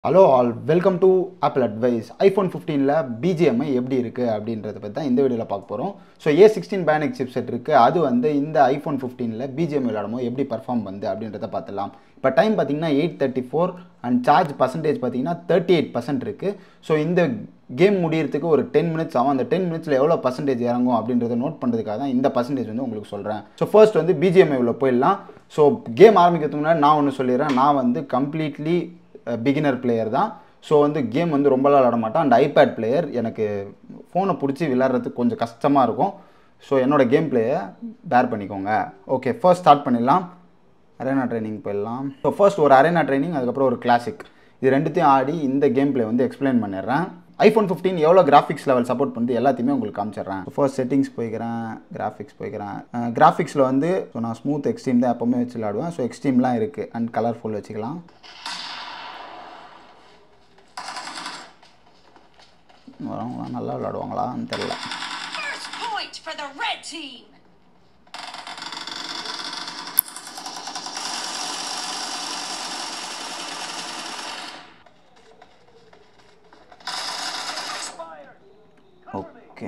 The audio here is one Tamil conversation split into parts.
Hello all welcome to Apple advice iPhone ஃபிஃப்டீனில் பிஜிஎம்ஐ எப்படி இருக்குது அப்படின்றத பற்றி தான் இந்த வீடியோவில் பார்க்க போகிறோம் so A sixteen bionic chipset இருக்குது அது வந்து இந்த ஐஃபோன் ஃபிஃப்டீனில் பிஜிஎம் விளையாடுமோ எப்படி பர்ஃபார்ம் வந்து அப்படின்றத பார்த்துலாம் இப்போ டைம் பார்த்தீங்கன்னா eight thirty four and charge percentage பார்த்தீங்கன்னா தேர்ட்டி எயிட் பர்சன்ட் இருக்குது ஸோ இந்த கேம் முடியறதுக்கு ஒரு டென் மினிட்ஸ் ஆகும் அந்த டென் மினிட்ஸில் எவ்வளோ பர்சன்டேஜ் இறங்கும் அப்படின்றத நோட் பண்ணுறதுக்காக தான் இந்த பர்சன்டேஜ் வந்து உங்களுக்கு சொல்கிறேன் ஸோ ஃபர்ஸ்ட் வந்து பிஜிஎம்ஐ உள்ள போயிடலாம் ஸோ கேம் ஆரம்பிக்கிறதுக்கு முன்னாடி நான் ஒன்று சொல்லிடுறேன் நான் வந்து கம்ப்ளீட்லி பிகினர் பிளேயர் தான் ஸோ வந்து கேம் வந்து ரொம்பலாம் விளாட மாட்டேன் அண்ட் ஐபேட் பிளேயர் எனக்கு ஃபோனை பிடிச்சி விளாட்றதுக்கு கொஞ்சம் கஷ்டமாக இருக்கும் ஸோ என்னோட கேம் பிளேயை பேர் பண்ணிக்கோங்க ஓகே ஃபர்ஸ்ட் ஸ்டார்ட் பண்ணிடலாம் அரேனா ட்ரைனிங் போயிடலாம் ஸோ ஃபர்ஸ்ட் ஒரு அரேனா ட்ரைனிங் அதுக்கப்புறம் ஒரு கிளாசிக் இது ரெண்டுத்தையும் ஆடி இந்த கேம் பிளே வந்து எக்ஸ்பிளைன் பண்ணிடுறேன் ஐஃபோன் ஃபிஃப்டீன் எவ்வளோ கிராஃபிக்ஸ் லெவல் சப்போர்ட் பண்ணுது எல்லாத்தையுமே உங்களுக்கு காமிச்சிடுறேன் ஃபர்ஸ்ட் செட்டிங்ஸ் போய்க்கிறேன் கிராஃபிக்ஸ் போய்க்கிறேன் கிராஃபிக்ஸில் வந்து ஸோ நான் ஸ்மூத் எக்ஸ்ட்ரீம் தான் எப்போவுமே வச்சு விளாடுவேன் ஸோ எக்ஸ்ட்ரீம்லாம் இருக்குது அண்ட் கலர்ஃபுல் வச்சுக்கலாம் வரவங்களாம் நல்லா விளாடுவாங்களான்னு தெரில First point for the red team. Okay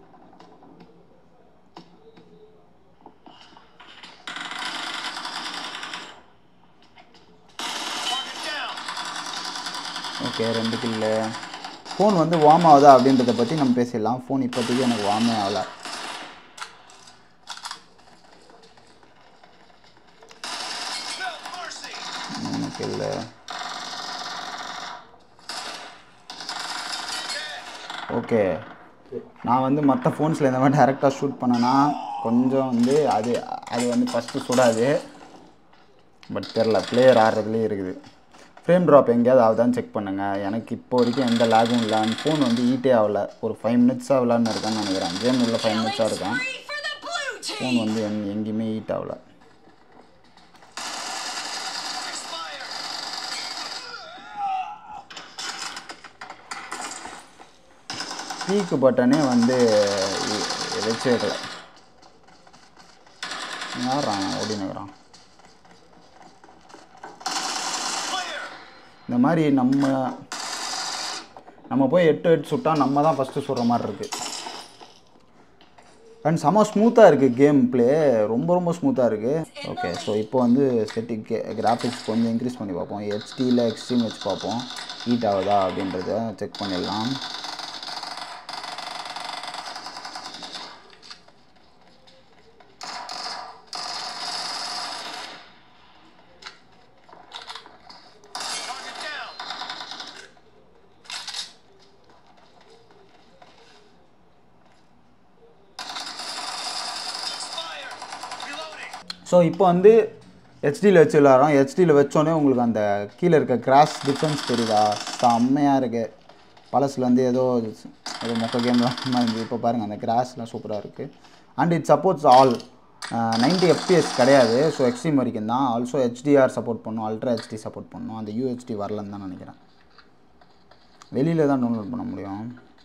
okay ரெண்டு கில்லு ஃபோன் வந்து வார்ம் ஆகுதா அப்படின்றத பற்றி நம்ம பேசிடலாம் ஃபோன் இப்போதைக்கு எனக்கு வார்மே ஆகல மூணு கில்லு ஓகே நான் வந்து மற்ற ஃபோன்ஸில் இந்த மாதிரி டேரெக்டாக ஷூட் பண்ணேன்னா கொஞ்சம் வந்து அது அது வந்து ஃபஸ்ட்டு சுடாது பட் தெரில பிளேயர் ஆடுறதுலேயே இருக்குது ஃப்ரேம் ட்ராப் எங்கேயாவது ஆகுதான்னு செக் பண்ணுங்கள் எனக்கு இப்போ வரைக்கும் எந்த லேகும் இல்லை அண்ட் ஃபோன் வந்து ஈட்டே ஆகல ஒரு ஃபைவ் மினிட்ஸாக விளாட்னு இருக்கான்னு நினைக்கிறேன் கேம் உள்ள ஃபைவ் மினிட்ஸாக இருக்கேன் Three for the blue phone team. வந்து எங் எங்கேயுமே ஹீட் ஆகல ஸ்பீக்கு பட்டனே வந்து வச்சு வைக்கல யாரான் ஓடினுக்கிறான் இந்த மாதிரி நம்ம நம்ம போய் எட்டு எட்டு சுட்டா நம்ம தான் ஃபஸ்ட்டு சுடுற மாதிரி இருக்குது அண்ட் செம்ம ஸ்மூத்தாக இருக்குது கேம் ப்ளே ரொம்ப ரொம்ப ஸ்மூத்தாக இருக்குது ஓகே ஸோ இப்போ வந்து செட்டிங் கிராஃபிக்ஸ் கொஞ்சம் இன்க்ரீஸ் பண்ணி பார்ப்போம் ஹெச்டியில் எக்ஸ்ட்ரீம் வச்சு பார்ப்போம் ஹீட் ஆகுதா அப்படின்றத செக் பண்ணிடலாம் ஸோ இப்போ வந்து ஹெச்டியில் வச்சு விளாட்றோம் ஹெச்டியில் வச்சோன்னே உங்களுக்கு அந்த கீழே இருக்க கிராஸ் டிஃப்ரென்ஸ் தெரியுதா செம்மையாக இருக்குது பழசில் வந்து ஏதோ ஏதோ மொக்க கேம்லாம் இருந்தது இப்போ பாருங்கள் அந்த கிராஸ்லாம் சூப்பராக இருக்குது and it supports all ninety FPS கிடையாது ஸோ எக்ஸ்ட்ரீம் வரைக்கும் தான் ஆல்சோ ஹெச்டிஆர் சப்போர்ட் பண்ணும் அல்ட்ரா ஹெச்டி சப்போர்ட் பண்ணும் அந்த யூஹெச்டி வரலன்னு தான் நினைக்கிறேன் வெளியில் தான் டவுன்லோட் பண்ண முடியும்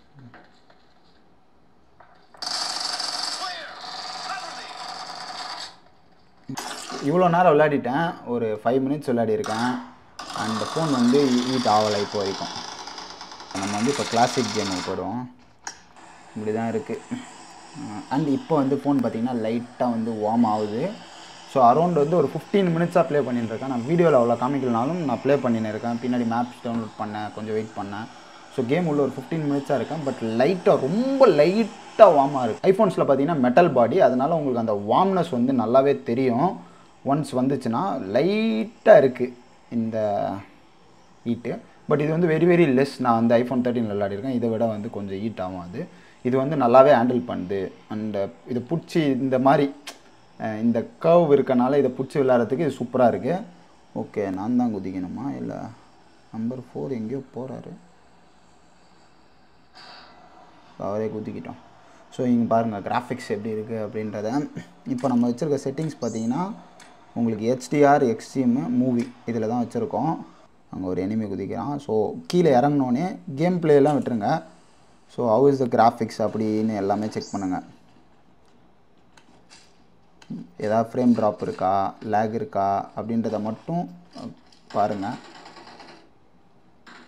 இவ்வளோ நேரம் விளையாடிட்டேன் ஒரு ஃபைவ் மினிட்ஸ் விளையாடிருக்கேன் அந்த ஃபோன் வந்து ஹீட் ஆகலை இப்போ வரைக்கும் நம்ம வந்து இப்போ கிளாசிக் கேமுக்கு போயிடுவோம் இப்படி தான் இருக்குது அண்ட் இப்போ வந்து ஃபோன் பார்த்திங்கன்னா லைட்டாக வந்து வார்ம் ஆகுது ஸோ அரௌண்ட் வந்து ஒரு ஃபிஃப்டீன் மினிட்ஸாக ப்ளே பண்ணிட்டு இருக்கேன் நான் வீடியோவில் அவ்வளோ காமிக்கலனாலும் நான் ப்ளே பண்ணின்னு இருக்கேன் பின்னாடி மேப்ஸ் டவுன்லோட் பண்ணேன் கொஞ்சம் வெயிட் பண்ணேன் ஸோ கேம் உள்ள ஒரு ஃபிஃப்டீன் மினிட்ஸாக இருக்கேன் பட் லைட்டாக ரொம்ப லைட்டாக வார்மாக இருக்குது ஐஃபோன்ஸில் பார்த்தீங்கன்னா மெட்டல் பாடி அதனால் உங்களுக்கு அந்த வார்ம்னஸ் வந்து நல்லாவே தெரியும் ஒன்ஸ் வந்துச்சுன்னா லைட்டாக இருக்குது இந்த ஹீட்டு பட் இது வந்து வெரி வெரி லெஸ் நான் வந்து ஐஃபோன் தேர்ட்டின் விளையாடிருக்கேன் இதை விட வந்து கொஞ்சம் ஹீட் ஆகும் அது இது வந்து நல்லாவே ஹேண்டில் பண்ணுது அண்ட் இது பிடிச்சி இந்த மாதிரி அஹ், இந்த கர்வ் இருக்கனால இதை பிடிச்சி விளையாடுறதுக்கு இது சூப்பராக இருக்குது ஓகே நான் தான் குதிக்கணுமா இல்லை நம்பர் ஃபோர் எங்கேயோ போகிறாரு அவரே குதிக்கிட்டோம் ஸோ இங்கே பாருங்கள் கிராஃபிக்ஸ் எப்படி இருக்குது அப்படின்றத இப்போ நம்ம வச்சுருக்க செட்டிங்ஸ் பார்த்தீங்கன்னா உங்களுக்கு ஹெச்டிஆர் எக்ஸ்ட்ரீமு மூவி இதில் தான் வச்சுருக்கோம் அங்கே ஒரு எனிமி குதிக்கிறான் ஸோ கீழே இறங்கினோடனே கேம் பிளேலாம் விட்டுருங்க so how is the graphics அப்படின்னு எல்லாமே செக் பண்ணுங்கள் ஏதாவது ஃப்ரேம் ட்ராப் இருக்கா லேக் இருக்கா அப்படின்றத மட்டும் பாருங்கள்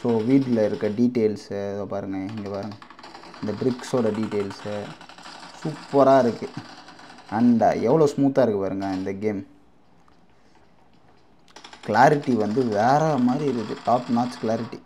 ஸோ வீட்டில் இருக்க டீட்டெயில்ஸு இதை பாருங்கள் இங்கே பாருங்கள் இந்த ட்ரிக்ஸோட டீட்டெயில்ஸு சூப்பராக இருக்குது அண்ட் எவ்வளோ ஸ்மூத்தாக இருக்குது பாருங்கள் இந்த கேம் கிளாரிட்டி வந்து வேறு மாதிரி இருக்குது top notch clarity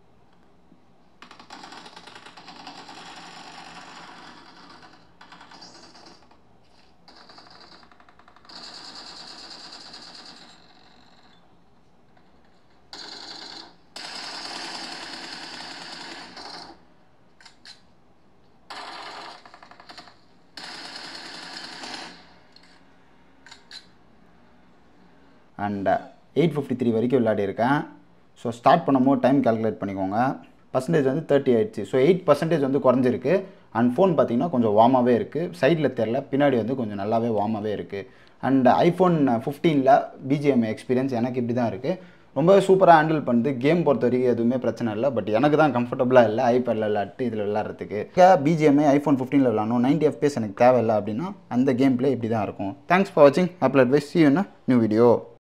and eight fifty three வரைக்கும் விளையாடிருக்கேன் ஸோ ஸ்டார்ட் பண்ணும்போது டைம் கால்குலேட் பண்ணிக்கோங்க பர்சன்டேஜ் வந்து தேர்ட்டி ஆயிடுச்சு ஸோ எயிட் பர்சன்டேஜ் வந்து குறைஞ்சிருக்கு அண்ட் ஃபோன் பார்த்தீங்கன்னா கொஞ்சம் வார்மாகவே இருக்குது சைடில் தெரில பின்னாடி வந்து கொஞ்சம் நல்லாவே வார்மாகவே இருக்குது அண்ட் ஐஃபோன் ஃபிஃப்டீனில் பிஜிஎம் எக்ஸ்பீரியன்ஸ் எனக்கு இப்படி தான் இருக்குது ரொம்பவே சூப்பராக ஹேண்டில் பண்ணுது கேம் பொறுத்த வரைக்கும் எதுவுமே பிரச்சனை இல்லை பட் எனக்கு தான் கம்ஃபர்டபுளாக இல்லை ஐபேடில் விளாட்டு இதில் விளாட்றதுக்கு பிஜிஎம்ஏ ஐஃபோன் ஃபிஃப்டீனில் விளாடணும் நைன்டி எஃப்பிஎஸ் எனக்கு தேவையில்லை அப்படின்னா அந்த கேம் ப்ளே இப்படி தான் இருக்கும் தேங்க்ஸ் ஃபார் வாட்சிங் Apple advice see new video